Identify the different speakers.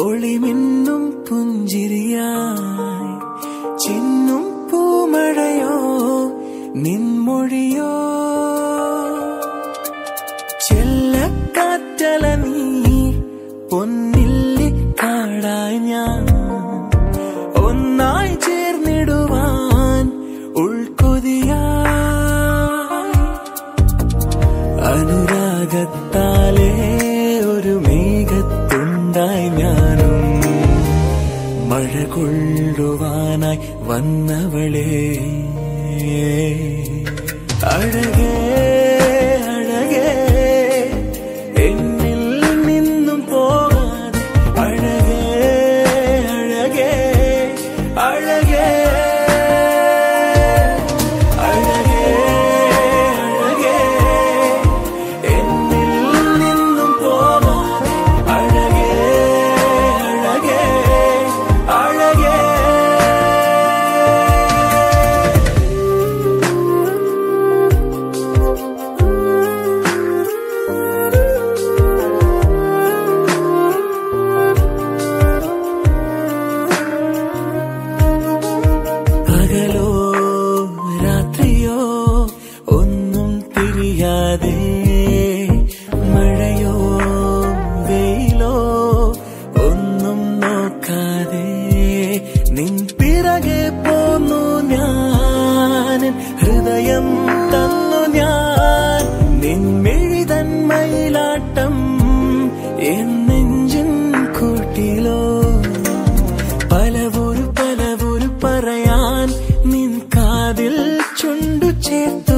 Speaker 1: ഒളിമിന്നും പുഞ്ചിരിയായി ചിന്നും പൂമഴയോ നിൻമൊഴിയോ ചെല്ലക്കാറ്റല നീ പൊന്നില്ലി കാടായി ഞാൻ ഒന്നായി ചേർന്നിടുവാൻ ഉൾക്കൊതിയായി അനുരാഗത്താലേ ഒരു മേഘത്തുണ്ടായി ഞാനും മഴ കൊള്ളുവാനായി വന്നവളെ അഴകേ അഴകേ എന്നിൽ നിന്നും പോകാതെ അഴകേ അഴകേ അഴകേ അഴകേ അഴകേ എന്നിൽ നിന്നും പോകാതെ അഴകേ അഴകേ അഴകേ പകലോ രാത്രിയോ ഒന്നും തിരിയാതെ മഴയോ വെയിലോ ഒന്നും നോക്കാതെ നിൻ പിറകെ പോന്നു ഞാൻ ഹൃദയം തന്നു ഞാൻ നിൻമെഴുതൻ മയിലാട്ടം എന്നെഞ്ചിൻ കൂട്ടിലോ പലവൊരു പലവൊരു പറയാൻ നിൻ കാതിൽ ചുണ്ടു ചേർത്ത